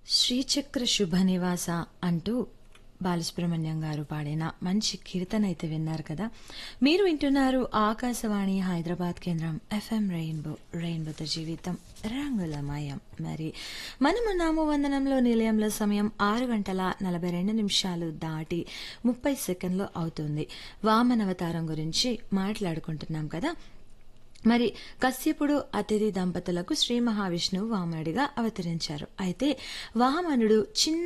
శ్రీచక్ర శుభ నివాస అంటూ బాలసుబ్రహ్మణ్యం గారు పాడిన మంచి కీర్తన అయితే విన్నారు కదా మీరు వింటున్నారు ఆకాశవాణి హైదరాబాద్ కేంద్రం ఎఫ్ఎం రెయిన్బో రెయిన్బోతో జీవితం రంగులమయం మరి మనమున్నాము వందనంలో నిలయంలో సమయం ఆరు గంటల నలభై రెండు నిమిషాలు దాటి ముప్పై సెకండ్లు అవుతుంది వామనవతారం గురించి మాట్లాడుకుంటున్నాం కదా మరి కశ్యపుడు అతిథి దంపతులకు శ్రీ మహావిష్ణువు వామనుడిగా అవతరించారు అయితే వామనుడు చిన్న